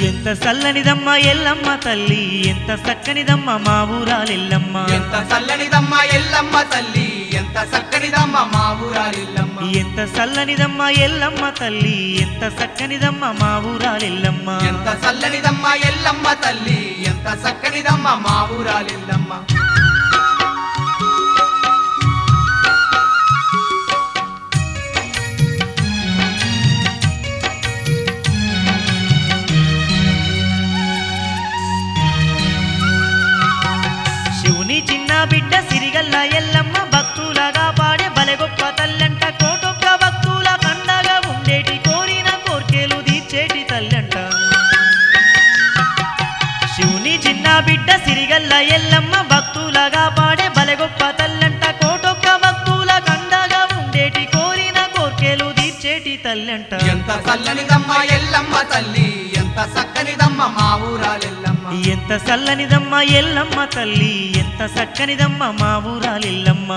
ఎంత చల్లనిదమ్మ ఎల్లమ్మ తల్లి ఎంత చక్కనిదమ్మ మా ఊరాలెల్లమ్మ ఎంత చల్లనిదమ్మ ఎల్లమ్మ తల్లి ఎంత చక్కనిదమ్మ మా ఊరాలిల్లమ్మ ఎంత చల్లనిదమ్మ ఎల్లమ్మ తల్లి ఎంత చక్కనిదమ్మ మా ఊరాలెల్లమ్మ ఎంత చల్లనిదమ్మ ఎల్లమ్మ తల్లి ఎంత చక్కనిదమ్మ మా ఊరాలిల్లమ్మ శివుని చిన్న బిడ్డ సిరిగల్ల ఎల్లమ్మ భక్తులగా పాడే బలె గొప్ప తల్లంట కోటొక్క భక్తుల కండగా ఉండేటి కోరిన కోర్కెలు తీర్చేటి తల్లంట శివుని చిన్న బిడ్డ సిరిగల్ల ఎల్లమ్మ భక్తులగా పాడే బలె గొప్ప తల్లంట కోటొక్క భక్తుల కండగా ఉండేటి కోరిన కోర్కెలు తీర్చేటి తల్లంట ఎంత చల్లనిదమ్మ ఎల్లమ్మ తల్లి ఎంత చక్కనిదమ్మ మా ఊరాలిల్లమ్మ ఎంత చల్లనిదమ్మ ఎల్లమ్మ తల్లి ఎంత చక్కనిదమ్మ మా ఊరాలిల్లమ్మ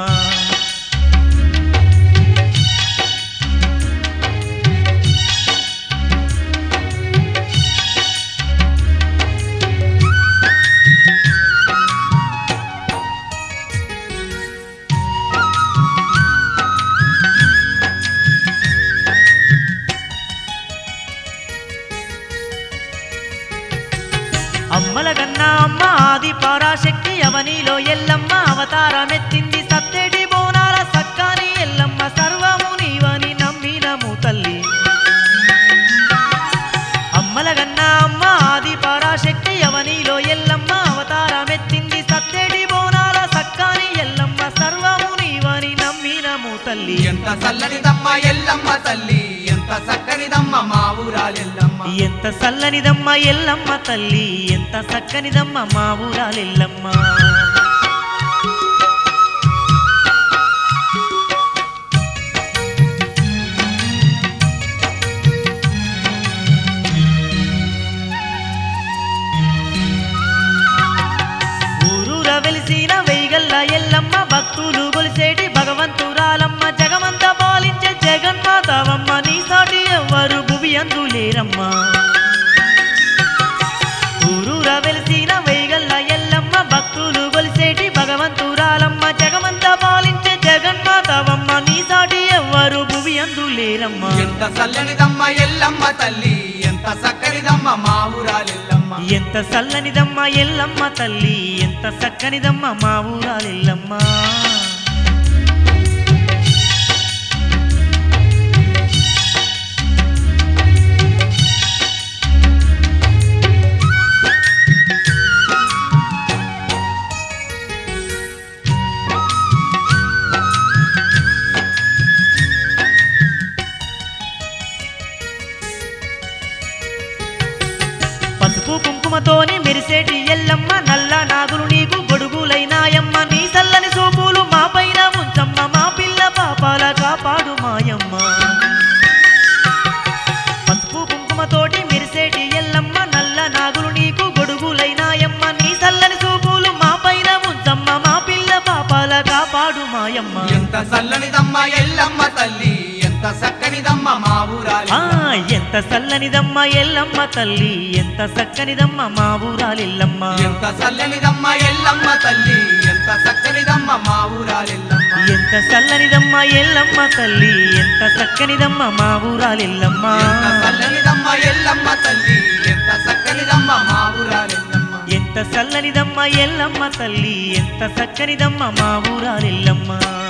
అమ్మల కన్నా అమ్మ ఆది పరాశక్తి అవనిలో ఎల్లమ్మ అవతారమెత్తింది సత్తెడి బోనాల సక్కాని ఎల్లమ్మ సర్వము నీవని నమ్మినము తల్లి అమ్మల కన్నా అమ్మ ఆది పరాశక్తి అవనిలో ఎల్లమ్మ అవతారమెత్తింది సత్తెడి బోనాల సక్కాని ఎల్లమ్మ సర్వము నీవని నమ్మినము తల్లి ఎంత చల్లనిదమ్మ ఎల్లమ్మ తల్లి ఎంత చక్కనిదమ్మ మా ఊరాలిల్లమ్మ ఎంత చల్లనిదమ్మ ఎల్లమ్మ తల్లి ఎంత చక్కనిదమ్మ మా ఊరాలెల్లమ్మ ఊరూర వెలిసిన వెయ్యగల్ల ఎల్లమ్మ భక్తులు గొలిసేటి భగవంతురాలమ్మ జగమంత పాలించే జగన్మాతవమ్మ నీ సాటి ఎవ్వరు భువి అందులేరమ్మ ఊరూర వెలిసిన వెయ్యగల్ల ఎల్లమ్మ భక్తులు గొలిసేటి భగవంతురాలమ్మ జగమంత పాలించే జగన్మాతవమ్మ నీ సాటి ఎవ్వరు భువి అందులేరమ్మ ఎంత చల్లనిదమ్మ ఎల్లమ్మ తల్లి ఎంత చక్కనిదమ్మ మా ఊరాలిల్లమ్మ ఎంత చల్లనిదమ్మ ఎల్లమ్మ తల్లి ఎంత చక్కనిదమ్మ మా ఊరాలెల్లమ్మ పసుపు కుంకుమతోని మెరిసేటి ఎల్లమ్మ నల్ల నాగులు నీకు గొడుగులైనాయమ్మ నీ చల్లని సోపులు మా పైన ఉంచమ్మ మా పిల్ల పాపాల కాపాడు మాయమ్మ పసుపు కుంకుమతోటి మెరిసేటి ఎల్లమ్మ నల్ల నాగులు నీకు గొడుగులైనాయమ్మ నీ చల్లని సోపులు మా పైన ఉంచమ్మ మా పిల్ల పాపాల కాపాడు మాయమ్మ ఎంత చల్లనిదమ్మ ఎల్లమ్మ తల్లి ఎంత చక్కనిదమ్మ మా ఆ ఊరాలిల్లమ్మ ఎంత చల్లనిదమ్మ ఎల్లమ్మ తల్లి ఎంత చక్కనిదమ్మ మా ఊరాలిల్లమ్మ ఎంత చల్లనిదమ్మ ఎల్లమ్మ తల్లి ఎంత చక్కనిదమ్మ మా ఊరాలిల్లమ్మ ఎంత చల్లనిదమ్మ ఎల్లమ్మ తల్లి ఎంత చక్కనిదమ్మ మా ఊరాలిల్లమ్మ ఎంత చల్లనిదమ్మ ఎల్లమ్మ తల్లి ఎంత చక్కనిదమ్మ మా ఊరాలిల్లమ్మ ఎంత చల్లనిదమ్మ ఎల్లమ్మ తల్లి ఎంత చక్కనిదమ్మ మా ఊరాలిల్లమ్మ